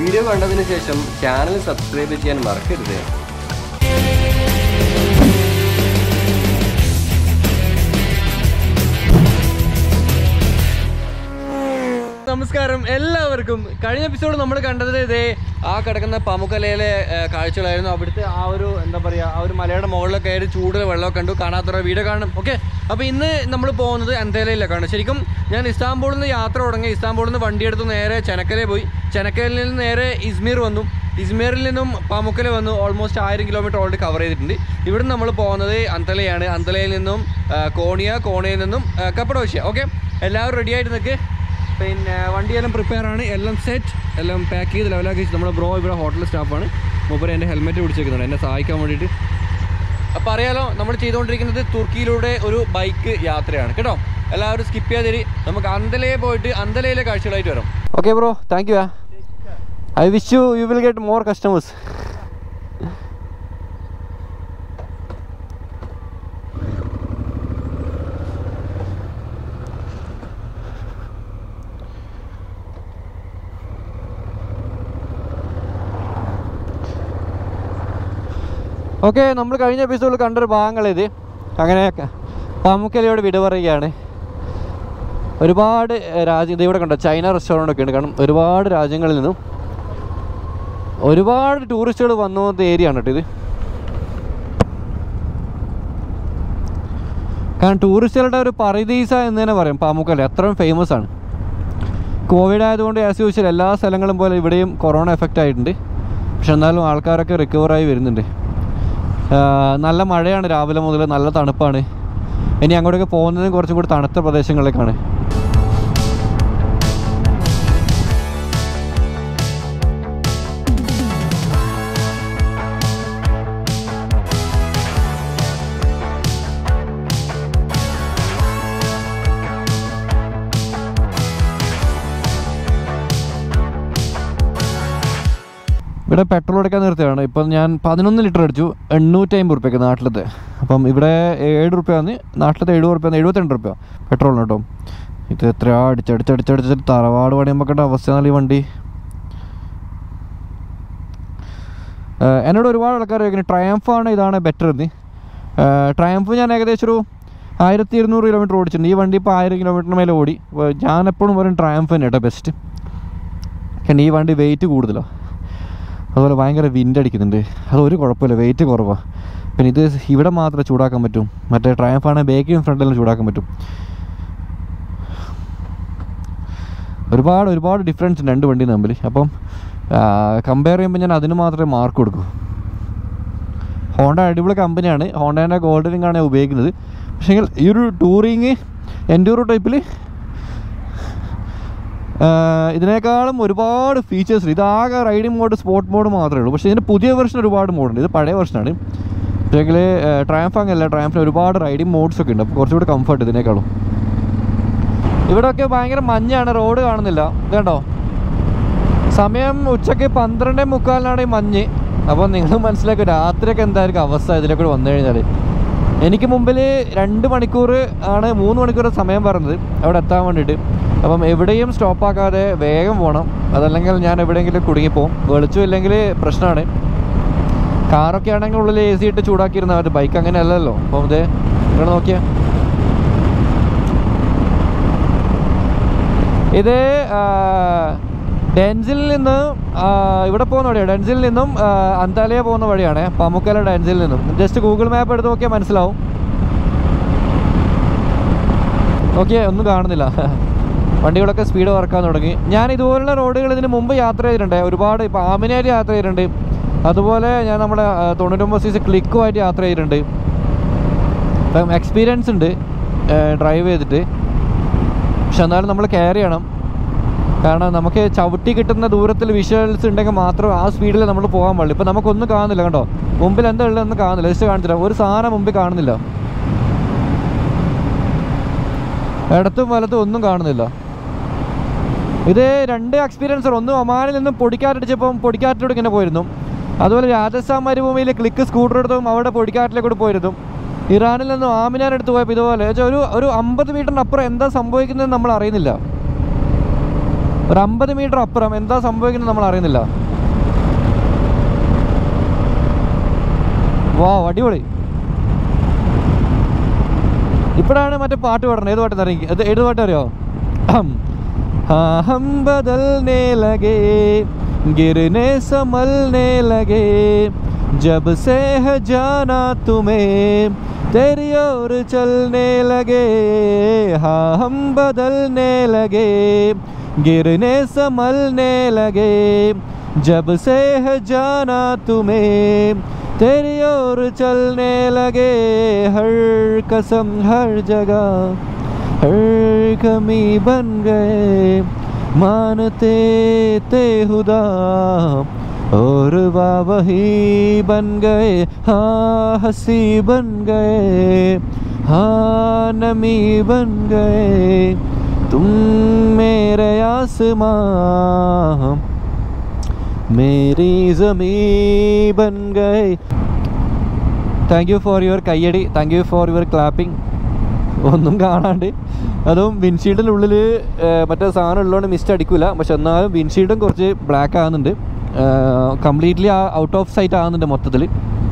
Video കണ്ടതിന് ശേഷം channel subscribe ചെയ്യാൻ മറക്കരുത് നമസ്കാരം എല്ലാവർക്കും കഴിഞ്ഞ എപ്പിസോഡ് നമ്മൾ കണ്ടത് ഇതേ ആ കിടക്കുന്ന പമുക്കലയിലെ ഏർ, കാഴ്ചകളായിരുന്നു അവിടുത്തെ ആ ഒരു എന്താ പറയുക ആ ഒരു മലയുടെ മുകളിലൊക്കെ കയറി ചൂട് വെള്ളമൊക്കെ കണ്ടു കാണാത്ത വീഡിയോ കാണും ഓക്കെ അപ്പോൾ ഇന്ന് നമ്മൾ പോകുന്നത് അന്തേലയിലേക്കാണ് ശരിക്കും ഞാൻ ഇസ്താംബൂളിൽ നിന്ന് യാത്ര തുടങ്ങി ഇസ്താംബൂളിൽ നിന്ന് വണ്ടിയെടുത്ത് നേരെ ചെനക്കലെ പോയി ചെനക്കലിൽ നിന്ന് നേരെ ഇസ്മീർ വന്നു ഇസ്മീറിൽ നിന്നും പാമുക്കല വന്നു ഓൾമോസ്റ്റ് ആയിരം കിലോമീറ്റർ ഓൾറെഡി കവർ ചെയ്തിട്ടുണ്ട് ഇവിടെ നമ്മൾ പോകുന്നത് അന്തലയാണ് അന്തലയിൽ നിന്നും ആ, കോണിയ കോണിയിൽ നിന്നും ആ, കപ്പഡോഷ്യ ഓക്കെ എല്ലാവരും റെഡി ആയിട്ട് നിൽക്ക് പിന്നെ വണ്ടിയെല്ലാം പ്രിപ്പയർ ആണ് എല്ലാം സെറ്റ് എല്ലാം പാക്ക് ചെയ്ത് ലെവലാക്കി വെച്ച് നമ്മുടെ ബ്രോ ഇവിടെ ഹോട്ടൽ സ്റ്റാഫാണ് മൂപ്പര് എൻ്റെ ഹെൽമെറ്റ് പിടിച്ചേക്കുന്നുണ്ട് എന്നെ സഹായിക്കാൻ വേണ്ടിയിട്ട് അപ്പോൾ അറിയാലോ നമ്മൾ ചെയ്തുകൊണ്ടിരിക്കുന്നത് തുർക്കിയിലൂടെ ഒരു ബൈക്ക് യാത്രയാണ് കേട്ടോ എല്ലാവരും സ്കിപ്പ് ചെയ്യാതിരി നമുക്ക് അന്തലയെ പോയിട്ട് അന്തലയിലെ കാഴ്ചകളായിട്ട് വരാം okay bro thank you I wish you you will get more customers okay നമ്മൾ കഴിഞ്ഞ എപ്പിസോഡിൽ കണ്ടൊരു ഭാഗങ്ങളിത് അങ്ങനെ പാമുക്കലയോട് വിട പറയുകയാണ് ഒരുപാട് രാജ്യം ഇത് ഇവിടെ കണ്ടോ ചൈന റെസ്റ്റോറൻ്റ് ഒക്കെ ഉണ്ട് കാരണം ഒരുപാട് രാജ്യങ്ങളിൽ നിന്നും ഒരുപാട് ടൂറിസ്റ്റുകൾ വന്നു വന്ന ഏരിയ ആണ് കേട്ടോ ഇത് കാരണം ടൂറിസ്റ്റുകളുടെ ഒരു പറദീസ എന്ന് തന്നെ പറയും പാമുക്കല അത്രയും ഫേമസ് ആണ് കോവിഡ് ആയതുകൊണ്ട് ആസ് യൂഷ്വൽ എല്ലാ സ്ഥലങ്ങളും പോലെ ഇവിടെയും കൊറോണ എഫക്റ്റ് ആയിട്ടുണ്ട് പക്ഷെ എന്നാലും ആൾക്കാരൊക്കെ റിക്കവറായി വരുന്നുണ്ട് ആ, നല്ല മഴയാണ് രാവിലെ മുതൽ നല്ല തണുപ്പാണ് ഇനി അങ്ങോട്ടൊക്കെ പോകുന്നത് കുറച്ചും കൂടി തണുത്ത പ്രദേശങ്ങളിലേക്കാണ് ഇവിടെ പെട്രോൾ അടിക്കാൻ നിർത്തിയാണ് ഇപ്പം ഞാൻ പതിനൊന്ന് ലിറ്റർ അടിച്ചു എണ്ണൂറ്റി അമ്പത് റുപ്യക്ക് നാട്ടിലത്തെ അപ്പം ഇവിടെ ഏഴ് റുപ്യാണ് നാട്ടിലത്തെ എഴുപത് റുപ്യ എഴുപത്തിരണ്ട് റുപ്യ പെട്രോളിന് കേട്ടോ ഇത് എത്ര അടിച്ചടിച്ചടിച്ചടിച്ചിട്ട് തറവാട് പണിയുമ്പോഴേണ്ട അവസ്ഥ നല്ല ഈ വണ്ടി ഏഹ് എന്നോട് ഒരുപാട് ആൾക്കാർ ചോദിക്കുന്നത് ട്രയംഫാണ് ഇതാണ് ബെറ്റർ എന്ന് ട്രയംഫ് ഞാൻ ഏകദേശം ഒരു ആയിരത്തി ഇരുന്നൂറ് കിലോമീറ്റർ ഓടിച്ചിട്ടുണ്ട് ഈ വണ്ടി ഇപ്പോൾ ആയിരം കിലോമീറ്ററിന് മേലെ ഓടി അപ്പോൾ ഞാൻ എപ്പോഴും പറയും ട്രയംഫ് തന്നെ കേട്ടോ ബെസ്റ്റ് കാരണം ഈ വണ്ടി വെയിറ്റ് കൂടുതലാണ് അതുപോലെ ഭയങ്കര വിൻഡ് അടിക്കുന്നുണ്ട് അത് ഒരു കുഴപ്പമില്ല വെയിറ്റ് കുറവാണ് പിന്നെ ഇത് ഇവിടെ മാത്രമേ ചൂടാക്കാൻ പറ്റും മറ്റേ ട്രയംഫാണെങ്കിൽ ബേക്കിയും ഫ്രണ്ടിലും ചൂടാക്കാൻ പറ്റും ഒരുപാട് ഒരുപാട് ഡിഫറൻസ് ഉണ്ട് രണ്ട് വണ്ടി തമ്മിൽ അപ്പം കമ്പയർ ചെയ്യുമ്പോൾ ഞാൻ അതിന് മാത്രമേ മാർക്ക് കൊടുക്കൂ ഹോണ്ട അടിപൊളി കമ്പനിയാണ് ഹോണ്ടേൻ്റെ ഗോൾഡ് റിംഗ് ആണ് ഞാൻ ഉപയോഗിക്കുന്നത് പക്ഷേ ഈ ഒരു ടൂറിങ് എൻഡ്യൂറോ ടൈപ്പിൽ ഇതിനേക്കാളും ഒരുപാട് ഫീച്ചേഴ്സ് ഇതാകെ റൈഡിങ് മോഡ് സ്പോർട്ട് മോഡ് മാത്രമേ ഉള്ളൂ പക്ഷേ ഇതിന് പുതിയ വെർഷൻ ഒരുപാട് മോഡുണ്ട് ഇത് പഴയ വെർഷനാണ് പക്ഷേങ്കിൽ ട്രയംഫ് അങ്ങല്ല ട്രയംഫിന് ഒരുപാട് റൈഡിങ് മോഡ്സ് ഒക്കെ ഉണ്ട് അപ്പോൾ കുറച്ചുകൂടി കംഫർട്ട് ഇതിനേക്കാളും ഇവിടെയൊക്കെ ഭയങ്കര മഞ്ഞാണ് റോഡ് കാണുന്നില്ല ഇത് കണ്ടോ സമയം ഉച്ചയ്ക്ക് പന്ത്രണ്ടേ മുക്കാലിനാണ് ഈ മഞ്ഞ് അപ്പോൾ നിങ്ങൾ മനസ്സിലാക്കും രാത്രിയൊക്കെ എന്തായിരിക്കും അവസ്ഥ ഇതിലേക്ക് വന്നു കഴിഞ്ഞാൽ എനിക്ക് മുമ്പിൽ രണ്ട് മണിക്കൂർ ആണ് മൂന്ന് മണിക്കൂർ സമയം പറഞ്ഞത് അവിടെ എത്താൻ വേണ്ടിയിട്ട് അപ്പം എവിടെയും സ്റ്റോപ്പാക്കാതെ വേഗം പോകണം അതല്ലെങ്കിൽ ഞാൻ എവിടെയെങ്കിലും കുടുങ്ങിപ്പോവും വെളിച്ചമില്ലെങ്കിൽ പ്രശ്നമാണ് കാറൊക്കെ ആണെങ്കിൽ ഉള്ളിൽ എ സി ഇട്ട് ചൂടാക്കിയിരുന്നാൽ മതി ബൈക്ക് അങ്ങനെ അല്ലല്ലോ അപ്പം ഇത് നിങ്ങൾ നോക്കിയാൽ ഇത് ആ, ഡെൻസിൽ നിന്ന് ആ, ഇവിടെ പോകുന്ന വഴിയാണ് ഡെൻസിൽ നിന്നും ആ, അന്താലയ പോകുന്ന വഴിയാണ് പമുക്കല ഡെൻസിൽ നിന്നും ജസ്റ്റ് ഗൂഗിൾ മാപ്പ് എടുത്ത് നോക്കിയാൽ മനസ്സിലാവും ഓക്കെ ഒന്നും കാണുന്നില്ല വണ്ടികളൊക്കെ സ്പീഡ് വർക്കാൻ തുടങ്ങി ഞാൻ ഇതുപോലുള്ള റോഡുകൾ ഇതിന് മുമ്പ് യാത്ര ചെയ്തിട്ടുണ്ട് ഒരുപാട് ഇപ്പോൾ ആമിനേരി യാത്ര ചെയ്തിട്ടുണ്ട് അതുപോലെ ഞാൻ നമ്മുടെ ആ, തൊണ്ണൂറ്റൊമ്പത് സി സി ക്ലിക്കുമായിട്ട് യാത്ര ചെയ്തിട്ടുണ്ട് അപ്പം എക്സ്പീരിയൻസ് ഉണ്ട് ഡ്രൈവ് ചെയ്തിട്ട് പക്ഷെ എന്നാലും നമ്മൾ കെയർ ചെയ്യണം കാരണം നമുക്ക് ചവിട്ടി കിട്ടുന്ന ദൂരത്തിൽ വിഷ്വൽസ് ഉണ്ടെങ്കിൽ മാത്രം ആ സ്പീഡിൽ നമ്മൾ പോകാൻ പാടില്ല ഇപ്പം നമുക്കൊന്നും കാണുന്നില്ല കണ്ടോ മുമ്പിൽ എന്താ ഉള്ളതെന്ന് കാണുന്നില്ല ജസ്റ്റ് കാണിച്ചില്ല ഒരു സാധനം മുമ്പിൽ കാണുന്നില്ല ഇടത്തും വലത്തും ഒന്നും കാണുന്നില്ല ഇത് രണ്ട് എക്സ്പീരിയൻസ് ഒന്ന് ഒമാനിൽ നിന്നും പൊടിക്കാറ്റടിച്ചപ്പം പൊടിക്കാറ്റിലൂടെ ഇങ്ങനെ പോയിരുന്നു അതുപോലെ രാജസ്ഥാൻ മരുഭൂമിയിൽ ക്ലിക്ക് സ്കൂട്ടർ എടുത്തും അവിടെ പൊടിക്കാറ്റിലേക്കൂടെ പോയിരുന്നു ഇറാനിൽ നിന്നും ആമിനാൻ എടുത്ത് പോയപ്പോൾ ഇതുപോലെ വെച്ചാൽ ഒരു ഒരു അമ്പത് മീറ്ററിന് അപ്പുറം എന്താ സംഭവിക്കുന്നതെന്ന് നമ്മൾ അറിയുന്നില്ല ഒരു അമ്പത് മീറ്റർ അപ്പുറം എന്താ സംഭവിക്കുന്നത് നമ്മൾ അറിയുന്നില്ല വാ അടിപൊളി ഇപ്പോഴാണ് മറ്റേ പാട്ട് പാടണം ഏത് പാട്ട് ഇറങ്ങി അത് ഏത് പാട്ട് അറിയോ हाँ हम बदलने लगे गिरने संभलने लगे जब से है जाना तुम्हें तेरी ओर चलने लगे हाँ हम बदलने लगे गिरने संभलने लगे जब से है जाना तुम्हें तेरी ओर चलने लगे हर कसम हर जगह हर कमी बन गए मानते ते खुदा और वही बन गए हाँ हंसी बन गए हाँ नमी बन गए तुम मेरे आसमां मेरी जमी बन गए താങ്ക് യു ഫോർ യുവർ കയ്യടി thank you for your clapping ഒന്നും കാണാണ്ട് അതും വിൻഷീൽഡിൻ്റെ ഉള്ളിൽ മറ്റേ സാധനം ഉള്ളതുകൊണ്ട് മിസ്റ്റ് അടിക്കില്ല പക്ഷെ എന്നാലും വിൻഷീൽഡും കുറച്ച് ബ്ലാക്ക് ആകുന്നുണ്ട് കംപ്ലീറ്റ്ലി ആ ഔട്ട് ഓഫ് സൈറ്റ് ആകുന്നുണ്ട് മൊത്തത്തിൽ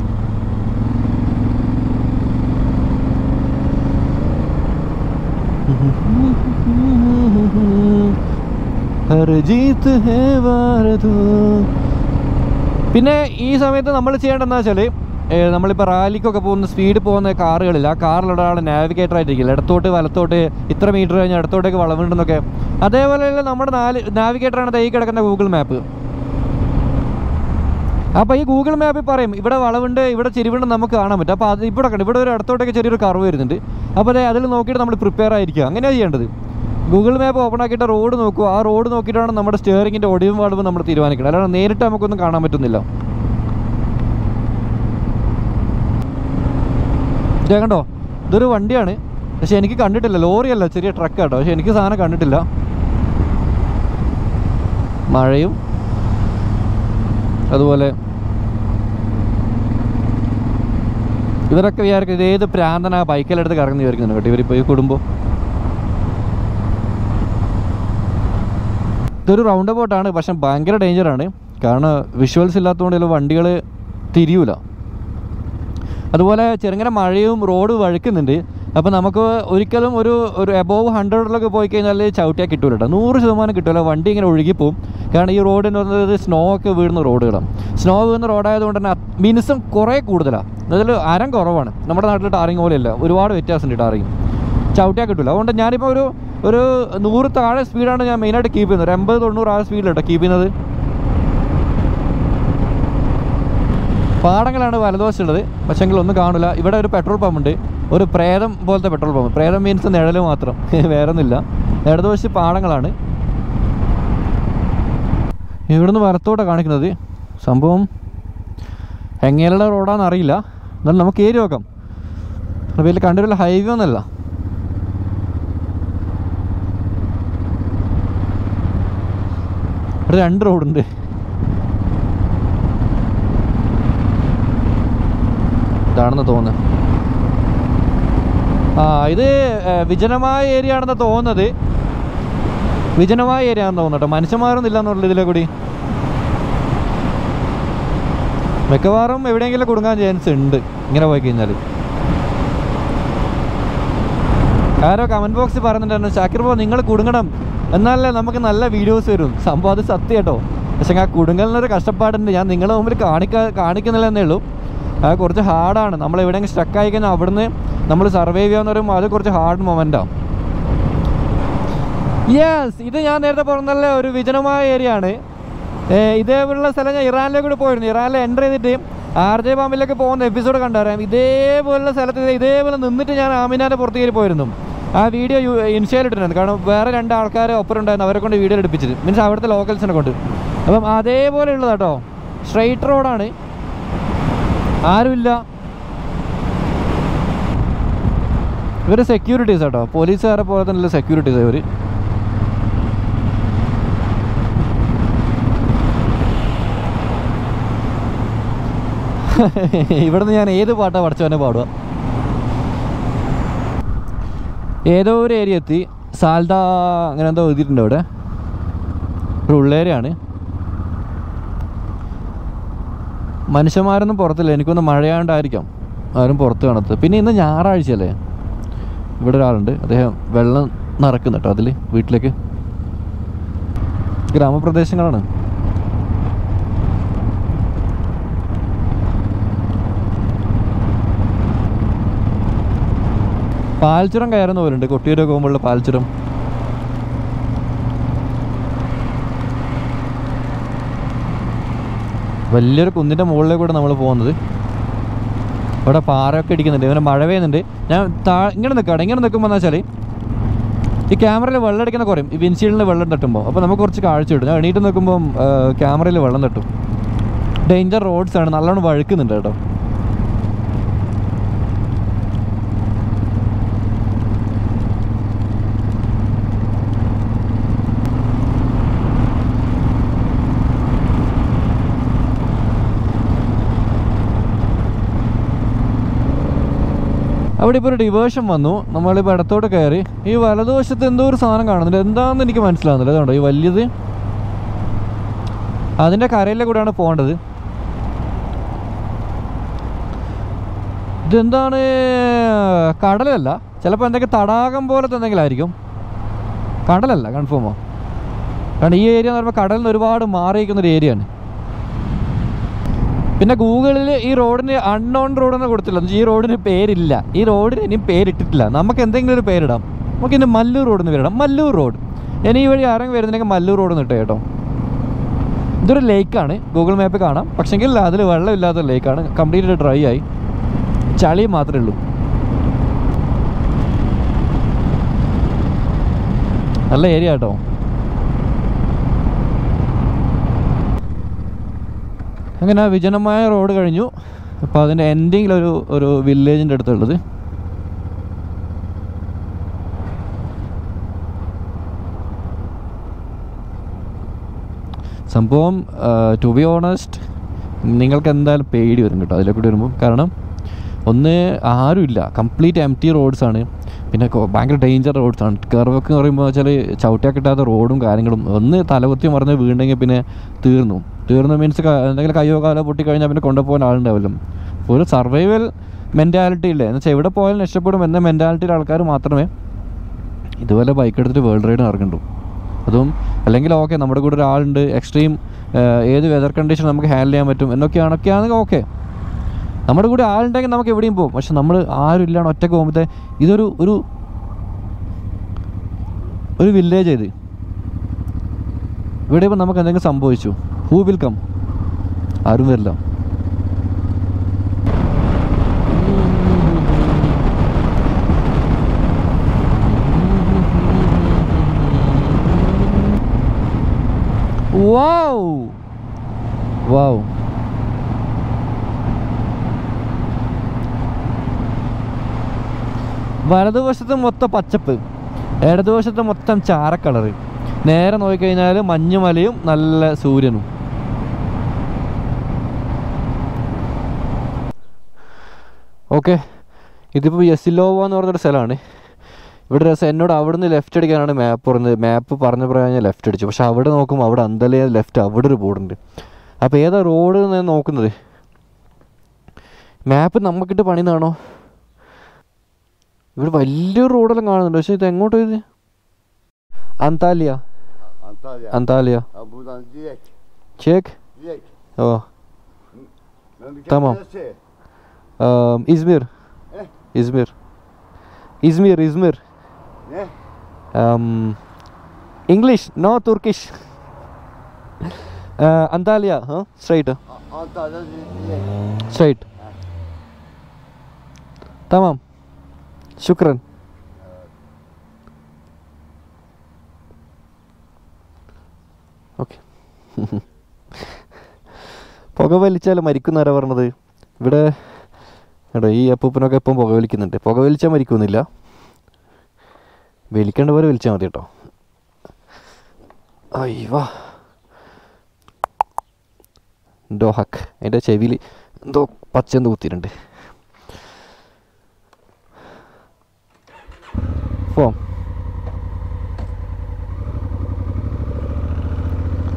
ഹർ ജീത്ത് ഹേ വാരതോ പിന്നെ ഈ സമയത്ത് നമ്മൾ ചെയ്യേണ്ടതെന്ന് വെച്ചാൽ നമ്മളിപ്പോൾ റാലിക്കൊക്കെ പോകുന്ന സ്പീഡ് പോകുന്ന കാറുകളിൽ ആ കാറിൽ ഒരാൾ നാവിഗേറ്റർ ആയിട്ടിരിക്കില്ല ഇടത്തോട്ട് വലത്തോട്ട് ഇത്ര മീറ്റർ കഴിഞ്ഞാൽ ഇടത്തോട്ടേക്ക് വളവുണ്ടെന്നൊക്കെ അതേപോലെയുള്ള നമ്മുടെ നാല് നാവിഗേറ്ററാണ് ദൈ കിടക്കുന്ന ഗൂഗിൾ മാപ്പ് അപ്പോൾ ഈ ഗൂഗിൾ മാപ്പിൽ പറയും ഇവിടെ വളവുണ്ട് ഇവിടെ ചെരിവുണ്ട് നമുക്ക് കാണാൻ പറ്റും അപ്പോൾ അത് ഇവിടെ കണ്ട് ഇവിടെ ഒരു ഇടത്തോട്ടേക്ക് ചെറിയൊരു കർവ് വരുന്നുണ്ട് അപ്പോൾ അതെ അതിൽ നോക്കിയിട്ട് നമ്മൾ പ്രിപ്പയർ ആയിരിക്കുക അങ്ങനെയാണ് ചെയ്യേണ്ടത് ഗൂഗിൾ മാപ്പ് ഓപ്പൺ ആക്കിയിട്ട് റോഡ് നോക്കുക ആ റോഡ് നോക്കിയിട്ടാണ് നമ്മുടെ സ്റ്റിയറിങ്ങിൻ്റെ ഒടിവും വളവും നമ്മൾ തീരുമാനിക്കുന്നത് അല്ലാതെ നേരിട്ട് നമുക്കൊന്നും കാണാൻ പറ്റുന്നില്ല ഇതേ കണ്ടോ ഇതൊരു വണ്ടിയാണ് പക്ഷെ എനിക്ക് കണ്ടിട്ടില്ല ലോറിയല്ല ചെറിയ ട്രക്ക് കേട്ടോ പക്ഷെ എനിക്ക് സാധനം കണ്ടിട്ടില്ല മഴയും അതുപോലെ ഇവരൊക്കെ വിചാരിക്കും ഇത് ഏത് പ്രാന്തനാ ബൈക്കിലെടുത്ത് കറങ്ങി വിചാരിക്കുന്നുണ്ട് കേട്ടോ ഇവരിപ്പോൾ ഈ കുടുംബം ഇതൊരു റൗണ്ട് അബൌട്ടാണ് പക്ഷെ ഭയങ്കര ഡേഞ്ചറാണ് കാരണം വിഷ്വൽസ് ഇല്ലാത്തതുകൊണ്ട് വണ്ടികൾ തിരിയൂല അതുപോലെ ചെറുങ്ങനെ മഴയും റോഡ് വഴുക്കുന്നുണ്ട് അപ്പോൾ നമുക്ക് ഒരിക്കലും ഒരു ഒരു എബോവ് ഹൺഡ്രഡിലൊക്കെ പോയി കഴിഞ്ഞാൽ ചവിട്ടിയാൽ കിട്ടൂല കേട്ടോ നൂറ് ശതമാനം കിട്ടില്ല വണ്ടി ഇങ്ങനെ ഒഴുകിപ്പോവും കാരണം ഈ റോഡ് എന്ന് പറയുന്നത് സ്നോ ഒക്കെ വീഴുന്ന റോഡുകളാണ് സ്നോ വീഴുന്ന റോഡായതുകൊണ്ട് തന്നെ മിനിസം കുറേ കൂടുതലാണ് അതിൽ അരം കുറവാണ് നമ്മുടെ നാട്ടിൽ ടാറിങ് പോലെയല്ല ഒരുപാട് വ്യത്യാസമുണ്ട് ടാറിങ് ചവിട്ടിയാൽ കിട്ടില്ല അതുകൊണ്ട് ഞാനിപ്പോൾ ഒരു ഒരു നൂറ് താഴെ സ്പീഡാണ് ഞാൻ മെയിനായിട്ട് കീപ്പ് ചെയ്യുന്നത് ഒരു എൺപത് തൊണ്ണൂറ് ആ സ്പീഡിലാണ് കീപ്പ് ചെയ്യുന്നത് പാടങ്ങളാണ് വലതുവശമുള്ളത് പക്ഷെങ്കിൽ ഒന്നും കാണില്ല ഇവിടെ ഒരു പെട്രോൾ പമ്പ് ഉണ്ട് ഒരു പ്രേതം പോലത്തെ പെട്രോൾ പമ്പ് പ്രേതം മീൻസ് നിഴൽ മാത്രം വേറെ ഒന്നുമില്ല ഇടതുവശത്ത് പാടങ്ങളാണ് ഇവിടുന്ന് വലത്തോടെ കാണിക്കുന്നത് സംഭവം എങ്ങനെയുള്ള റോഡാണെന്ന് അറിയില്ല എന്നാലും നമുക്ക് ഏരി നോക്കാം വലിയ കണ്ടൂരിലെ ഹൈവേ ഒന്നല്ല ഇവിടെ രണ്ട് റോഡുണ്ട് ഇതാണെന്ന് തോന്നുന്നു ആ ഇത് ഏ, വിജനമായ ഏരിയ ആണെന്ന് തോന്നുന്നത് വിജനമായ ഏരിയ ആണെന്ന് തോന്നുന്നു കേട്ടോ മനുഷ്യന്മാരൊന്നും ഇല്ല എന്നുള്ള ഇതിലെ കൂടി മിക്കവാറും എവിടെയെങ്കിലും കുടുങ്ങാൻ ചാൻസ് ഉണ്ട് ഇങ്ങനെ പോയി കഴിഞ്ഞാൽ ആരോ കമൻറ്റ് ബോക്സിൽ പറയുന്നുണ്ടായിരുന്നു ഷാക്കിർ ബോ നിങ്ങൾ കുടുങ്ങണം എന്നാലേ നമുക്ക് നല്ല വീഡിയോസ് വരും സംഭവം അത് സത്യം കേട്ടോ പക്ഷേ ആ കുടുങ്ങലിനൊരു കഷ്ടപ്പാടുണ്ട് ഞാൻ നിങ്ങളുടെ മുമ്പിൽ കാണിക്കാ കാണിക്കുന്നില്ല എന്നേ ഉള്ളൂ അത് കുറച്ച് ഹാർഡാണ് നമ്മൾ എവിടെയെങ്കിലും സ്റ്റക്കായി കഴിഞ്ഞാൽ അവിടുന്ന് നമ്മൾ സർവൈവ് ചെയ്യാന്ന് പറയുമ്പോൾ അത് കുറച്ച് ഹാർഡ് മൊമെൻറ്റാണ് യെസ് ഇത് ഞാൻ നേരത്തെ പറഞ്ഞല്ല ഒരു വിജനമായ ഏരിയ ആണ് ഏ, ഇതേപോലുള്ള സ്ഥലം ഞാൻ ഇറാനിലേക്ക് കൂടെ പോയിരുന്നു ഇറാനിൽ എൻ്റർ ചെയ്തിട്ട് ആർ ജെ പാമ്പിലേക്ക് പോകുന്ന എപ്പിസോഡ് കണ്ടുവരാം ഇതേപോലുള്ള സ്ഥലത്ത് ഇത് ഇതേപോലെ നിന്നിട്ട് ഞാൻ ആമിനാൻ്റെ പുറത്ത് കയറി പോയിരുന്നു ആ വീഡിയോ ഇൻസ്റ്റയിൽ ഇട്ടിട്ടുണ്ട് കാരണം വേറെ രണ്ട് ആൾക്കാർ ഒപ്പരം ഉണ്ടായിരുന്നു അവരെ കൊണ്ട് വീഡിയോ എടുപ്പിച്ചത് മീൻസ് അവിടുത്തെ ലോക്കൽസിനെ കൊണ്ട് അപ്പം അതേപോലെ ഉള്ളത് കേട്ടോ സ്ട്രെയിറ്റ് റോഡാണ് ആരുമില്ല ഇവർ സെക്യൂരിറ്റീസ് കേട്ടോ പോലീസുകാരെ പോലെ തന്നെ സെക്യൂരിറ്റീസ് ഇവർ ഇവിടുന്ന് ഞാൻ ഏത് പാട്ടാണ് പഠിച്ചവനെ പാടുക ഏതോ ഒരു ഏരിയ എത്തി സാൽദ അങ്ങനെ എന്തോ എഴുതിയിട്ടുണ്ട് അവിടെ ഒരു ഉള്ളേരിയാണ് മനുഷ്യന്മാരൊന്നും പുറത്തില്ല എനിക്കൊന്ന് മഴയാണ്ടായിരിക്കാം ആരും പുറത്ത് കാണത്തത് പിന്നെ ഇന്ന് ഞായറാഴ്ചയല്ലേ ഇവിടെ ഒരാളുണ്ട് അദ്ദേഹം വെള്ളം നിറക്കുന്നു കേട്ടോ അതിൽ വീട്ടിലേക്ക് ഗ്രാമപ്രദേശങ്ങളാണ് പാൽച്ചുരം കയറുന്ന പോലുണ്ട് കൊട്ടിയൂരൊക്കെ പോകുമ്പോഴുള്ള പാൽച്ചുരം വലിയൊരു കുന്നിൻ്റെ മുകളിലേക്കൂടെ നമ്മൾ പോകുന്നത് ഇവിടെ പാറയൊക്കെ ഇടിക്കുന്നുണ്ട് ഇവനെ മഴ പെയ്യുന്നുണ്ട് ഞാൻ താ ഇങ്ങനെ നിൽക്കുകയാണ് ഇങ്ങനെ നിൽക്കുമ്പോൾ എന്ന് വെച്ചാൽ ഈ ക്യാമറയിൽ വെള്ളം അടിക്കുന്ന കുറയും ഈ വിൻഷീൽഡിൽ വെള്ളം തട്ടുമ്പോൾ അപ്പോൾ നമുക്ക് കുറച്ച് കാഴ്ച കിട്ടും ഞാൻ എണീറ്റ് നിൽക്കുമ്പോൾ ക്യാമറയിൽ വെള്ളം തട്ടും ഡേഞ്ചർ റോഡ്സ് ആണ് നല്ലോണം വഴുക്കുന്നുണ്ട് കേട്ടോ അവിടെ ഇപ്പോൾ ഒരു ഡിവേഷൻ വന്നു നമ്മളിപ്പോൾ ഇടത്തോട്ട് കയറി ഈ വലതുവശത്ത് എന്തോ ഒരു സാധനം കാണുന്നുണ്ട് എന്താണെന്ന് എനിക്ക് മനസ്സിലാവുന്നില്ല അതുകൊണ്ടോ ഈ വലിയത് അതിൻ്റെ കരയിലെ കൂടെയാണ് പോകേണ്ടത് ഇതെന്താണ് കടലല്ല ചിലപ്പോൾ എന്തെങ്കിലും തടാകം പോലത്തെ എന്തെങ്കിലും ആയിരിക്കും കടലല്ല കൺഫേമോ കാരണം ഈ ഏരിയ എന്ന് പറയുമ്പോൾ കടലിൽ നിന്ന് ഒരുപാട് മാറിയിരിക്കുന്ന ഒരു ഏരിയയാണ് പിന്നെ ഗൂഗിളിൽ ഈ റോഡിന് അൺനോൺ റോഡ് എന്ന് കൊടുത്തില്ല ഈ റോഡിന് പേരില്ല ഈ റോഡിന് ഇനിയും പേരിട്ടിട്ടില്ല നമുക്ക് എന്തെങ്കിലും ഒരു പേരിടാം നമുക്ക് ഇനി മല്ലൂർ റോഡ് എന്ന് പേരിടാം മല്ലൂർ റോഡ് ഇനി ഈ വഴി ആരെങ്കിലും വരുന്നുണ്ടെങ്കിൽ മല്ലൂർ റോഡ് എന്ന് ഇട്ടേ കേട്ടോ ഇതൊരു ലേക്കാണ് ഗൂഗിൾ മാപ്പ് കാണാം പക്ഷെങ്കിൽ അതിൽ വെള്ളമില്ലാത്ത ലേക്കാണ് കംപ്ലീറ്റ് ഡ്രൈ ആയി ചളി മാത്രമേ ഉള്ളൂ നല്ല ഏരിയ കേട്ടോ അങ്ങനെ ആ വിജനമായ റോഡ് കഴിഞ്ഞു അപ്പോൾ അതിൻ്റെ എൻഡിങ്ങിലൊരു ഒരു വില്ലേജിൻ്റെ അടുത്തുള്ളത് സംഭവം ടു ബി ഓണസ്റ്റ് നിങ്ങൾക്ക് എന്തായാലും പേടി വരും കേട്ടോ അതിലെ കൂടി വരുമ്പോൾ കാരണം ഒന്ന് ആരുമില്ല കംപ്ലീറ്റ് എം ടി റോഡ്സ് ആണ് പിന്നെ കൊ- ഭയങ്കര ഡേഞ്ചർ റോഡ്സ് ആണ് കർവൊക്കെ എന്ന് പറയുമ്പോൾ വെച്ചാൽ ചവിട്ടിയാൽ കിട്ടാത്ത റോഡും കാര്യങ്ങളും ഒന്ന് തലകുത്തി മറിഞ്ഞ് വീണ്ടെങ്കിൽ പിന്നെ തീർന്നു തീർന്നു മീൻസ് എന്തെങ്കിലും കയ്യോ കാലോ പൊട്ടി കഴിഞ്ഞാൽ പിന്നെ കൊണ്ടുപോകാൻ ആളുണ്ടാവില്ല അപ്പോൾ ഒരു സർവൈവൽ മെൻറ്റാലിറ്റി ഇല്ലേ എന്ന് വെച്ചാൽ എവിടെ പോയാലും രക്ഷപ്പെടും എന്ന മെൻറ്റാലിറ്റിയുടെ ആൾക്കാർ മാത്രമേ ഇതുപോലെ ബൈക്ക് എടുത്തിട്ട് വേൾഡ് റൈഡ് ഇറങ്ങുള്ളൂ അതും അല്ലെങ്കിൽ ഓക്കെ നമ്മുടെ കൂടെ ഒരാളുണ്ട് എക്സ്ട്രീം ഏത് വെതർ കണ്ടീഷൻ നമുക്ക് ഹാൻഡിൽ ചെയ്യാൻ പറ്റും എന്നൊക്കെയാണൊക്കെയാണെങ്കിൽ ഓക്കെ നമ്മുടെ കൂടെ ആളുണ്ടെങ്കിൽ നമുക്ക് എവിടെയും പോകും പക്ഷെ നമ്മൾ ആരും ഇല്ലാണ്ട് ഒറ്റയ്ക്ക് പോകുമ്പോഴത്തെ ഇതൊരു ഒരു ഒരു വില്ലേജ് ഇത് ഇവിടെ ഇപ്പോൾ നമുക്ക് എന്തെങ്കിലും സംഭവിച്ചു ഹൂ വിൽ കം ആരും വരില്ല വാവ് വാവ് വലതുവശത്ത് മൊത്തം പച്ചപ്പ് ഇടതുവശത്ത് മൊത്തം ചാരക്കളറ് നേരെ നോക്കിക്കഴിഞ്ഞാൽ മഞ്ഞുമലയും നല്ല സൂര്യനും ഓക്കെ ഇതിപ്പോൾ യെസിലോവ എന്ന് പറഞ്ഞൊരു സ്ഥലമാണ് ഇവിടെ രസം എന്നോട് അവിടുന്ന് ലെഫ്റ്റ് അടിക്കാനാണ് മാപ്പ് പറഞ്ഞത് മാപ്പ് പറഞ്ഞ പ്രകാരം ലെഫ്റ്റ് അടിച്ചു പക്ഷെ അവിടെ നോക്കുമ്പോൾ അവിടെ അന്തലേ ലെഫ്റ്റ് അവിടെ ഒരു ബോർഡുണ്ട് അപ്പോൾ ഏതാ റോഡ് ഞാൻ നോക്കുന്നത് മാപ്പ് നമുക്കിട്ട് പണിതാണോ ഇവിടെ വലിയൊരു റോഡെല്ലാം കാണുന്നുണ്ട് പക്ഷെ ഇത് എങ്ങോട്ടോ ഇത് Antalya Antalya. Antalya Ha, buradan direkt. ചേക്ക് Direkt. ഓ Memleket Tamam. neresi? Um, İzmir. Eh? İzmir. İzmir, İzmir. Ne? Um, English, no Turkish. uh, Antalya, huh? Straight, A- Antalya direkt. straight. Tamam. Şükran. Okay പുക വലിച്ചാൽ മരിക്കുന്നവരാ പറഞ്ഞത് ഇവിടെ എടോ ഈ അപ്പൂപ്പനൊക്കെ ഇപ്പം പുക വലിക്കുന്നുണ്ട് പുക വലിച്ചാൽ മരിക്കുന്നില്ല വലിക്കേണ്ട പോലെ വലിച്ചാൽ മതി കേട്ടോ അയ്യവാ ഡോഹക്ക് അതിൻ്റെ ചെവിയിൽ എന്തോ പച്ചെന്ത് കുത്തിയിട്ടുണ്ട് ഫോം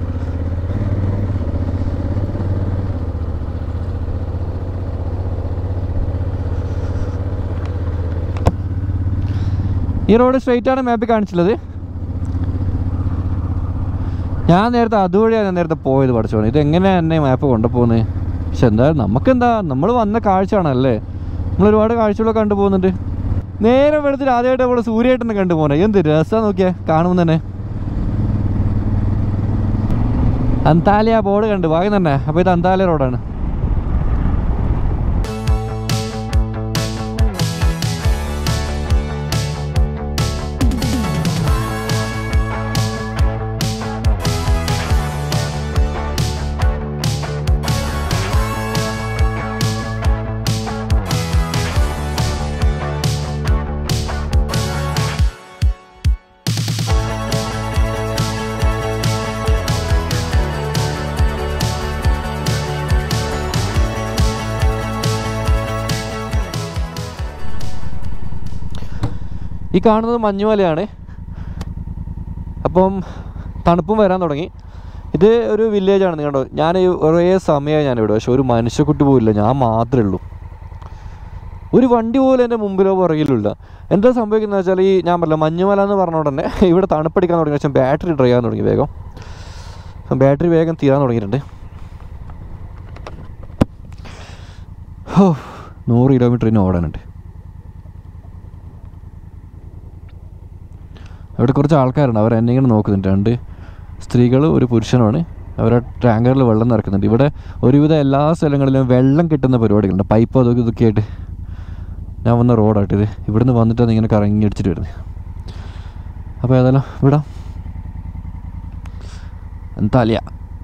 ഈ റോഡ് സ്ട്രെയിറ്റ് ആണ് മാപ്പിൽ കാണിച്ചുള്ളത് ഞാൻ നേരത്തെ അതുവഴിയാണ് ഞാൻ നേരത്തെ പോയത് പഠിച്ചോനെ ഇത് എങ്ങനെയാണ് എന്നെ മാപ്പ് കൊണ്ടുപോകുന്നത് പക്ഷെ എന്താ നമുക്കെന്താ നമ്മൾ വന്ന കാഴ്ചയാണല്ലേ നമ്മൾ ഒരുപാട് കാഴ്ചകളൊക്കെ കണ്ടു പോകുന്നുണ്ട് നേരെ വെളുത്തിൽ ആദ്യമായിട്ട് നമ്മൾ സൂര്യേട്ടനെ കണ്ടു പോകുന്നത് എന്ത് രസം നോക്കിയേ കാണുമ്പോൾ തന്നെ അന്താലിയ ബോർഡ് കണ്ടു ഭാഗ്യം തന്നെ അപ്പോൾ ഇത് അന്താലിയ റോഡാണ് ഈ കാണുന്നത് മഞ്ഞുമലയാണ് അപ്പം തണുപ്പും വരാൻ തുടങ്ങി ഇത് ഒരു വില്ലേജ് ആണ് കണ്ടോ ഞാൻ ഈ കുറേ സമയമായി ഞാനിവിടെ പക്ഷെ ഒരു മനുഷ്യക്കുട്ടി പോലില്ല ഞാൻ മാത്രമേ ഉള്ളൂ ഒരു വണ്ടി പോലും എൻ്റെ മുമ്പിലോ പുറകിലോ ഇല്ല എന്താ സംഭവിക്കുന്നത് വെച്ചാൽ ഈ ഞാൻ പറഞ്ഞില്ല മഞ്ഞുമല എന്ന് പറഞ്ഞ ഉടനെ ഇവിടെ തണുപ്പടിക്കാൻ തുടങ്ങി പക്ഷേ ബാറ്ററി ഡ്രൈ ആകാൻ തുടങ്ങി വേഗം ബാറ്ററി വേഗം തീരാൻ തുടങ്ങിയിട്ടുണ്ട് ഹോ നൂറ് കിലോമീറ്റർ ഇനി ഓടാനുണ്ട് അവിടെ കുറച്ച് ആൾക്കാരുണ്ട് അവർ എന്നെ ഇങ്ങനെ നോക്കുന്നുണ്ട് രണ്ട് സ്ത്രീകൾ ഒരു പുരുഷനുമാണ് അവരെ ടാങ്കറിൽ വെള്ളം നിറക്കുന്നുണ്ട് ഇവിടെ ഒരുവിധം എല്ലാ സ്ഥലങ്ങളിലും വെള്ളം കിട്ടുന്ന പരിപാടികളുണ്ട് പൈപ്പ് അതൊക്കെ ഇതൊക്കെ ആയിട്ട് ഞാൻ വന്ന റോഡായിട്ട് ഇത് ഇവിടുന്ന് വന്നിട്ടാണ് ഇങ്ങനെ കറങ്ങി അടിച്ചിട്ട് വരുന്നത് അപ്പോൾ ഏതായാലും വിടാം എന്താലിയ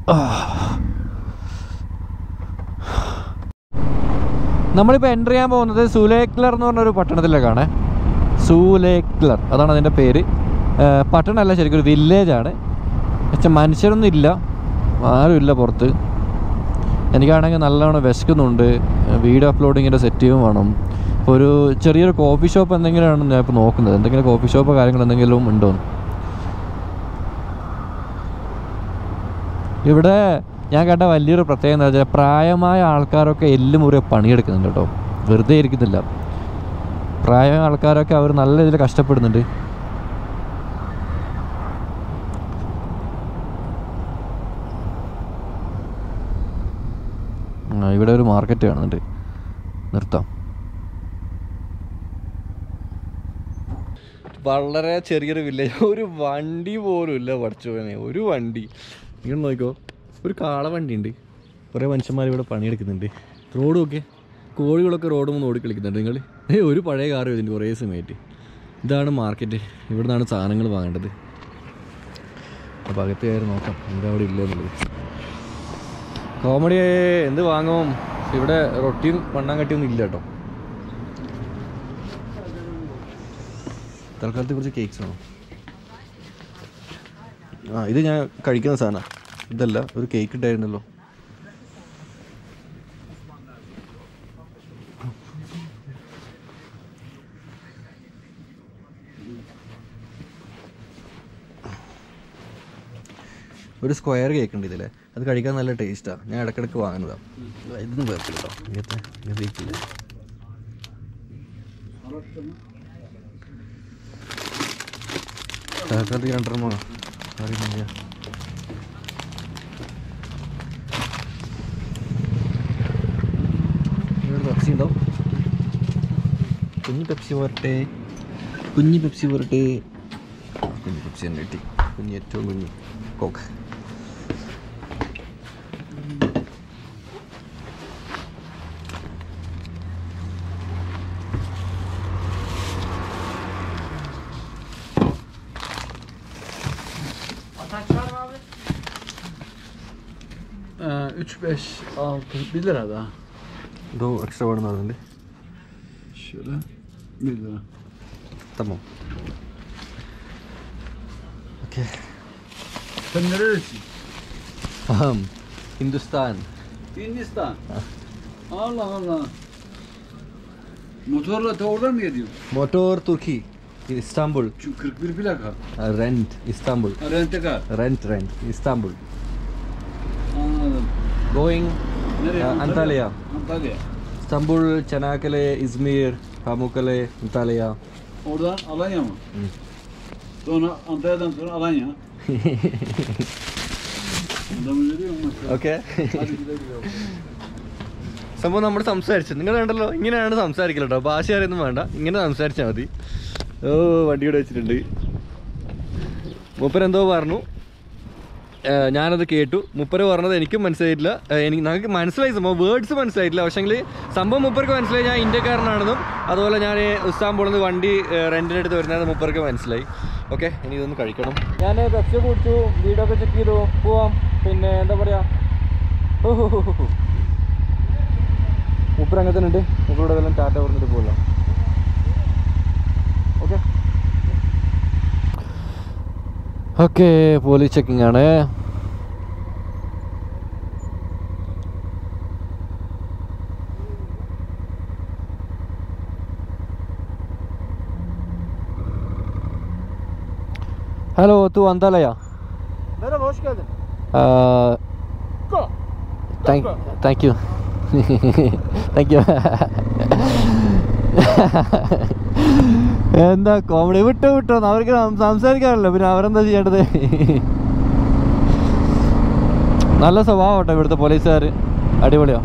നമ്മളിപ്പോൾ എൻ്റർ ചെയ്യാൻ പോകുന്നത് സുലേക്ലർ എന്ന് പറഞ്ഞൊരു പട്ടണത്തിലേക്കാണ് സൂലേക്ലർ അതാണ് അതിൻ്റെ പേര് ഏഹ് പട്ടണമല്ല ശരിക്കും ഒരു വില്ലേജാണ് പക്ഷെ മനുഷ്യരൊന്നും ഇല്ല ആരുമില്ല പുറത്ത് എനിക്കാണെങ്കിൽ നല്ലോണം വിശക്കുന്നുണ്ട് വീഡിയോ അപ്ലോഡിങ്ങിൻ്റെ സെറ്റീവും വേണം ഇപ്പോൾ ഒരു ചെറിയൊരു കോഫി ഷോപ്പ് എന്തെങ്കിലുമാണ് ഞാൻ ഇപ്പോൾ നോക്കുന്നത് എന്തെങ്കിലും കോഫി ഷോപ്പോ കാര്യങ്ങൾ എന്തെങ്കിലും ഉണ്ടോ ഇവിടെ ഞാൻ കണ്ട വലിയൊരു പ്രത്യേകത എന്താ വെച്ചാൽ പ്രായമായ ആൾക്കാരൊക്കെ എല്ലും മുറിയെ പണിയെടുക്കുന്നുണ്ട് കേട്ടോ വെറുതെ ഇരിക്കുന്നില്ല പ്രായമായ ആൾക്കാരൊക്കെ അവർ നല്ല രീതിയിൽ കഷ്ടപ്പെടുന്നുണ്ട് ആ, ഇവിടെ ഒരു മാർക്കറ്റ് കാണുന്നുണ്ട് നിർത്താം വളരെ ചെറിയൊരു വില്ലേജ് ഒരു വണ്ടി പോലും ഇല്ല പഠിച്ചോനെ ഒരു വണ്ടി നിങ്ങൾ നോക്കിക്കോ ഒരു കാളവണ്ടി ഉണ്ട് കുറേ മനുഷ്യന്മാർ ഇവിടെ പണിയെടുക്കുന്നുണ്ട് റോഡ് നോക്കിയേ കോഴികളൊക്കെ റോഡ് മുന്ന് ഓടി കളിക്കുന്നുണ്ട് നിങ്ങൾ ഏ ഒരു പഴയ കാർ ഇതിൻ്റെ കുറേ സമയത്ത് ഇതാണ് മാർക്കറ്റ് ഇവിടെ നിന്നാണ് സാധനങ്ങൾ വാങ്ങേണ്ടത് അപ്പോൾ അകത്ത് കയറി നോക്കാം എന്താ അവിടെ ഇല്ല എന്നുള്ളത് കോമഡി എന്ത് വാങ്ങും ഇവിടെ റൊട്ടിയും മണ്ണാങ്കട്ടിയൊന്നും ഇല്ല കേട്ടോ തൽക്കാലത്തെ കുറച്ച് കേക്ക്സ് വേണം ആ ഇത് ഞാൻ കഴിക്കുന്ന സാധനം ഇതല്ല ഒരു കേക്ക് ഉണ്ടായിരുന്നല്ലോ ഒരു സ്ക്വയർ കേക്ക് ഉണ്ട് ഇതിലെ അത് കഴിക്കാൻ നല്ല ടേസ്റ്റാണ് ഞാൻ ഇടയ്ക്കിടയ്ക്ക് വാങ്ങുന്നതാണ് ഇതൊന്നും കുഴപ്പമില്ല കേട്ടോ ഇങ്ങനത്തെ ഇങ്ങനത്തെ കേക്കില്ല തൽക്കാലത്തേക്ക് രണ്ടെണ്ണം വാങ്ങാം അറിയില്ല ഇവിടെ പെപ്സി ഉണ്ടോ കുഞ്ഞ് പെപ്സി പോരട്ടെ കുഞ്ഞ് പെപ്സി പോരട്ടെ കുഞ്ഞ് പെപ്സി തന്നെ കിട്ടി കുഞ്ഞ് ഏറ്റവും കുഞ്ഞ് കോക്ക് Ee, 3, 5, 6, 1 lira da. എന്തോ എക്സ്ട്രാ വേണമെന്ന് പറഞ്ഞിട്ടുണ്ട് Şöyle 1 lira. Tamam. Okey. Sen nerelisin? Aham. Hindistan. Hindistan. Allah Allah. Motorla ta oradan mı gidiyorsun? Motor Turkey. İstanbul. Çünkü 41 plaka. Uh, Rent. İstanbul. Ha, Rentekar. Rent rent. İstanbul. Anladım. Going Nereye? Uh, Antalya. Antalya. İstanbul, Çanakkale, İzmir, Pamukkale, Antalya. Oradan Alanya mı? Sonra Antalya'dan sonra Alanya. Adamı görüyor musun? Okay Hadi güle güle. സംഭവം നമ്മൾ സംസാരിച്ചു നിങ്ങൾ കണ്ടല്ലോ ഇങ്ങനെയാണ് സംസാരിക്കല് കേട്ടോ ഭാഷ അറിയൊന്നും വേണ്ട ഇങ്ങനെ സംസാരിച്ചാൽ മതി ഓ വണ്ടിയുടെ വെച്ചിട്ടുണ്ട് മൂപ്പര് എന്തോ പറഞ്ഞു ഏഹ് ഞാനത് കേട്ടു മുപ്പര് പറഞ്ഞത് എനിക്കും മനസ്സിലായിട്ടില്ല ഏഹ് എനിക്ക് ഞങ്ങൾക്ക് മനസ്സിലായി സംഭവം വേർഡ്സ് മനസ്സിലായിട്ടില്ല പക്ഷേങ്കിൽ സംഭവം മുപ്പർക്ക് മനസ്സിലായി ഞാൻ ഇന്ത്യക്കാരനാണെന്നും അതുപോലെ ഞാൻ ഇസ്താംബൂളിൽ നിന്ന് വണ്ടി റെൻറ്റിനെടുത്ത് വരുന്നത് മുപ്പർക്ക് മനസ്സിലായി ഓക്കെ ഇനി ഇതൊന്ന് കഴിക്കണം ഞാൻ പെപ്സി കുടിച്ചു വീഡിയോ ഒക്കെ ചെക്ക് ചെയ്തു പോവാം പിന്നെ എന്താ പറയുക മുപ്പര് അങ്ങനെ തന്നെ ഉണ്ട് മുപ്പരുടെ എല്ലാം ടാറ്റ പറഞ്ഞിട്ട് പോകല്ലോ ഓക്കെ ഓക്കെ പോലീസ് ചെക്കിംഗ് ആണ് Hello, tu Antalya. Merhaba hoş geldin. Uh, Go. thank, thank you. thank you. എന്താ കോമഡി വിട്ടോ വിട്ടോ അവർക്ക് സം- സംസാരിക്കാറില്ല പിന്നെ അവരെന്താ ചെയ്യേണ്ടത് നല്ല സ്വഭാവം കേട്ടോ ഇവിടുത്തെ പോലീസുകാർ അടിപൊളിയോ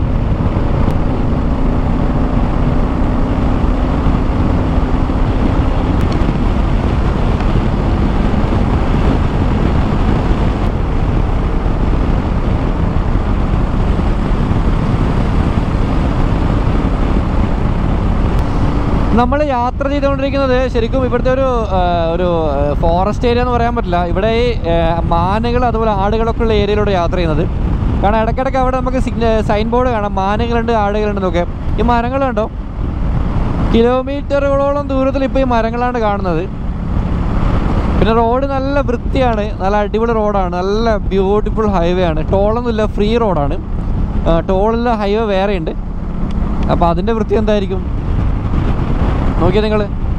നമ്മൾ യാത്ര ചെയ്തുകൊണ്ടിരിക്കുന്നത് ശരിക്കും ഇവിടുത്തെ ഒരു ആ, ഒരു ഫോറസ്റ്റ് ഏരിയ എന്ന് പറയാൻ പറ്റില്ല ഇവിടെ ഈ ആ, മാനുകൾ അതുപോലെ ആടുകളൊക്കെ ഉള്ള ഏരിയയിലൂടെ യാത്ര ചെയ്യുന്നത് കാരണം ഇടയ്ക്കിടയ്ക്ക് അവിടെ നമുക്ക് സിഗ്ന സൈൻ ബോർഡ് കാണാം മാനുകളുണ്ട് ആടുകളുണ്ടെന്നൊക്കെ ഈ മരങ്ങൾ കണ്ടോ കിലോമീറ്ററുകളോളം ദൂരത്തിൽ ഇപ്പോൾ ഈ മരങ്ങളാണ് കാണുന്നത് പിന്നെ റോഡ് നല്ല വൃത്തിയാണ് നല്ല അടിപൊളി റോഡാണ് നല്ല ബ്യൂട്ടിഫുൾ ഹൈവേ ആണ് ടോളൊന്നുമില്ല ഫ്രീ റോഡാണ് ടോളില്ല ഹൈവേ വേറെ ഉണ്ട് അപ്പോൾ അതിൻ്റെ വൃത്തി എന്തായിരിക്കും നോക്കിയാ നിങ്ങൾ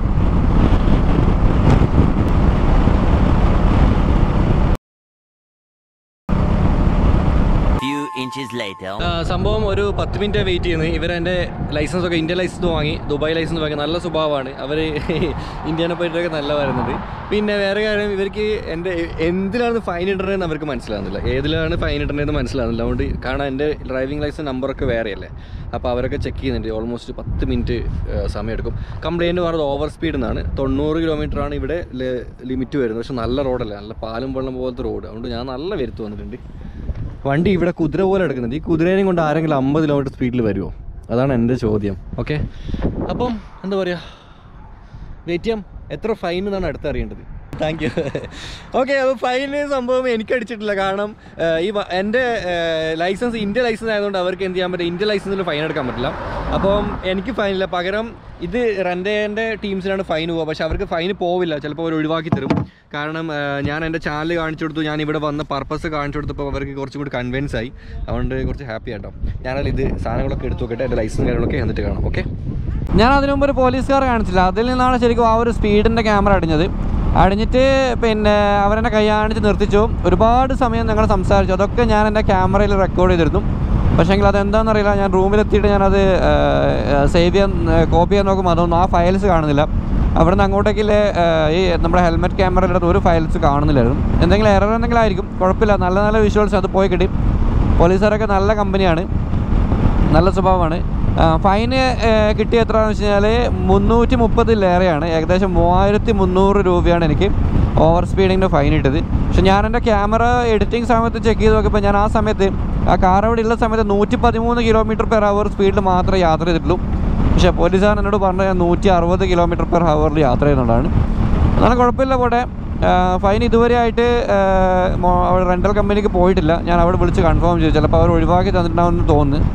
Few inches later. സംഭവം ഒരു പത്ത് മിനിറ്റ് വെയിറ്റ് ചെയ്യുന്നത് ഇവരെൻ്റെ ലൈസൻസ് ഒക്കെ ഇന്ത്യ ലൈസൻസ് വാങ്ങി ദുബായ് ലൈസൻസ് വാങ്ങി നല്ല സ്വഭാവമാണ് അവർ ഇന്ത്യനെ പറ്റിയൊക്കെ നല്ല വരുന്നത് പിന്നെ വേറെ കാര്യം ഇവർക്ക് എൻ്റെ എന്തിലാണ് ഫൈൻ ഇടേണ്ടതെന്ന് അവർക്ക് മനസ്സിലാകുന്നില്ല ഏതിലാണ് ഫൈൻ ഇടേണ്ടതെന്ന് മനസ്സിലാകുന്നില്ല അതുകൊണ്ട് കാരണം എൻ്റെ ഡ്രൈവിംഗ് ലൈസൻസ് നമ്പറൊക്കെ വേറെയല്ലേ അപ്പോൾ അവരൊക്കെ ചെക്ക് ചെയ്യുന്നുണ്ട് ഓൾമോസ്റ്റ് പത്ത് മിനിറ്റ് സമയമെടുക്കും കംപ്ലയിൻറ്റ് പറഞ്ഞത് ഓവർ സ്പീഡ് എന്നാണ് തൊണ്ണൂറ് കിലോമീറ്റർ ആണ് ഇവിടെ ലിമിറ്റ് വരുന്നത് പക്ഷെ നല്ല റോഡല്ലേ നല്ല പാലും വെള്ളം പോലത്തെ റോഡ് അതുകൊണ്ട് ഞാൻ നല്ല വരുത്ത് വന്നിട്ടുണ്ട് വണ്ടി ഇവിടെ കുതിര പോലെ എടുക്കുന്നുണ്ട് ഈ കുതിരേനെയും കൊണ്ട് ആരെങ്കിലും അമ്പത് കിലോമീറ്റർ സ്പീഡിൽ വരുമോ അതാണ് എൻ്റെ ചോദ്യം ഓക്കെ അപ്പം എന്താ പറയുക വെയിറ്റ് ചെയ്യാം എത്ര ഫൈൻ എന്നാണ് അടുത്തറിയേണ്ടത് താങ്ക് യു ഓക്കെ അപ്പോൾ ഫൈന് സംഭവം എനിക്ക് അടിച്ചിട്ടില്ല കാരണം ഏഹ്, ഈ വ- എൻ്റെ ലൈസൻസ് ഇന്ത്യ ലൈസൻസ് ആയതുകൊണ്ട് അവർക്ക് എന്ത് ചെയ്യാൻ പറ്റില്ല ഇന്ത്യ ലൈസൻസിൽ ഫൈൻ എടുക്കാൻ പറ്റില്ല അപ്പം എനിക്ക് ഫൈനില്ല പകരം ഇത് റെൻറ്റേൻ്റെ ടീംസിനാണ് ഫൈൻ പോവുക പക്ഷെ അവർക്ക് ഫൈൻ പോവില്ല ചിലപ്പോൾ അവർ ഒഴിവാക്കി തരും കാരണം ഏഹ്, ഞാൻ എൻ്റെ ചാനൽ കാണിച്ചു കൊടുത്തു ഞാൻ ഇവിടെ വന്ന പർപ്പസ് കാണിച്ചു കൊടുത്തപ്പോൾ അവർക്ക് കുറച്ചും കൂടി കൺവിൻസ് ആയി അതുകൊണ്ട് കുറച്ച് ഹാപ്പി ആട്ടോ ഞാനതിൽ ഇത് സാധനങ്ങളൊക്കെ എടുത്തു നോക്കട്ടെ എൻ്റെ ലൈസൻസ് കാര്യങ്ങളൊക്കെ എന്നിട്ട് കാണാം ഓക്കെ ഞാൻ അതിനു മുമ്പ് ഒരു പോലീസുകാർ കാണിച്ചില്ല അതിൽ നിന്നാണ് ശരിക്കും ആ ഒരു സ്പീഡിൻ്റെ ക്യാമറ അടിഞ്ഞത് അടിഞ്ഞിട്ട് പിന്നെ അവരെന്നെ കൈ കാണിച്ച് നിർത്തിച്ചു ഒരുപാട് സമയം ഞങ്ങൾ സംസാരിച്ചു അതൊക്കെ ഞാൻ എൻ്റെ ക്യാമറയിൽ റെക്കോർഡ് ചെയ്തിരുന്നു പക്ഷേങ്കിൽ അതെന്താണെന്നറിയില്ല ഞാൻ റൂമിലെത്തിയിട്ട് ഞാനത് സേവ് ചെയ്യാൻ കോപ്പി ചെയ്യാൻ നോക്കുമ്പോൾ അതൊന്നും ആ ഫയൽസ് കാണുന്നില്ല അവിടെ നിന്ന് അങ്ങോട്ടേക്കില്ലേ ഈ നമ്മുടെ ഹെൽമെറ്റ് ക്യാമറയിലെടുത്ത് ഒരു ഫയൽസ് കാണുന്നില്ലായിരുന്നു എന്തെങ്കിലും എറർ എന്തെങ്കിലും ആയിരിക്കും കുഴപ്പമില്ല നല്ല നല്ല വിഷ്വൽസ് അത് പോയി കിട്ടി പോലീസുകാരൊക്കെ നല്ല കമ്പനിയാണ് നല്ല സ്വഭാവമാണ് ഫൈന് കിട്ടിയ എത്രയാണെന്ന് വെച്ച് കഴിഞ്ഞാൽ മുന്നൂറ്റി മുപ്പതിലേറെയാണ് ഏകദേശം മൂവായിരത്തി മുന്നൂറ് രൂപയാണ് എനിക്ക് ഓവർ സ്പീഡിങ്ങിൻ്റെ ഫൈൻ ഇട്ടത് പക്ഷെ ഞാൻ എൻ്റെ ക്യാമറ എഡിറ്റിംഗ് സമയത്ത് ചെക്ക് ചെയ്ത് നോക്കിയപ്പോൾ ഞാൻ ആ സമയത്ത് ആ കാർ അവിടെ ഉള്ള സമയത്ത് നൂറ്റി പതിമൂന്ന് കിലോമീറ്റർ പെർ അവർ സ്പീഡിൽ മാത്രമേ യാത്ര ചെയ്തിട്ടുള്ളൂ പക്ഷേ പോലീസുകാരൻ എന്നോട് പറഞ്ഞത് ഞാൻ നൂറ്റി അറുപത് കിലോമീറ്റർ പെർ ഹവറിൽ യാത്ര ചെയ്യുന്നുണ്ടാണ് എന്നാലും കുഴപ്പമില്ല പോട്ടെ ഫൈൻ ഇതുവരെ ആയിട്ട് റെൻ്റൽ കമ്പനിക്ക് പോയിട്ടില്ല ഞാൻ അവിടെ വിളിച്ച് കൺഫേം ചെയ്തു ചിലപ്പോൾ അവർ ഒഴിവാക്കി തന്നിട്ടുണ്ടാവുമെന്ന് തോന്നുന്നു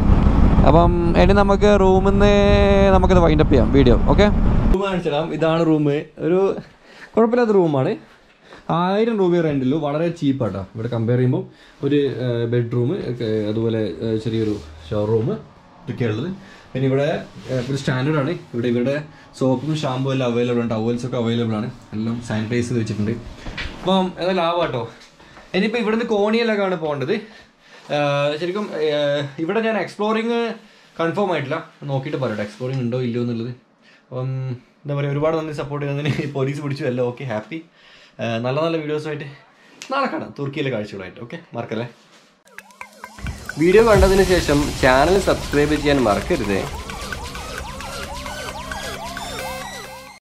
അപ്പം ഇനി നമുക്ക് റൂമിൽ നിന്ന് നമുക്കിത് വൈൻഡ് അപ്പ് ചെയ്യാം വീഡിയോ ഓക്കെ റൂം കാണിച്ചിടാം ഇതാണ് റൂം ഒരു കുഴപ്പമില്ലാത്ത റൂമാണ് ആയിരം രൂപ റെൻറ്റുള്ളൂ വളരെ ചീപ്പാട്ടോ ഇവിടെ കമ്പയർ ചെയ്യുമ്പോൾ ഒരു ബെഡ്റൂം അതുപോലെ ഏഹ്, ചെറിയൊരു ഷവർ റൂം ഇതൊക്കെയാണ് ഉള്ളത് പിന്നെ ഇവിടെ ഏഹ്, ഒരു സ്റ്റാൻഡേർഡ് ആണ് ഇവിടെ ഇവരുടെ സോപ്പും ഷാമ്പും എല്ലാം അവൈലബിൾ ആണ് ടവൽസ് ഒക്കെ അവൈലബിൾ ആണ് എല്ലാം സാനിറ്റൈസ് ചെയ്ത് വെച്ചിട്ടുണ്ട് അപ്പം ഏതായാലും ലാഭം കേട്ടോ ഇനിയിപ്പോൾ ഇവിടുന്ന് കോണിയിലൊക്കെയാണ് പോകേണ്ടത് ആഹ് ശരിക്കും ആഹ് ഇവിടെ ഞാൻ എക്സ്പ്ലോറിങ് കൺഫേം ആയിട്ടില്ല നോക്കിയിട്ട് പറയട്ടെ എക്സ്പ്ലോറിങ് ഉണ്ടോ ഇല്ലയോ എന്നുള്ളത് അപ്പം എന്താ പറയുക ഒരുപാട് നന്ദി സപ്പോർട്ട് ചെയ്യുന്നതിന് പോലീസ് പിടിച്ചു എല്ലാം ഓക്കെ ഹാപ്പി നല്ല നല്ല വീഡിയോസുമായിട്ട് നാളെ കാണാം തുർക്കിയിലെ കാഴ്ചകളായിട്ട് ഓക്കെ മറക്കല്ലേ വീഡിയോ കണ്ടതിന് ശേഷം ചാനൽ സബ്സ്ക്രൈബ് ചെയ്യാൻ മറക്കരുത്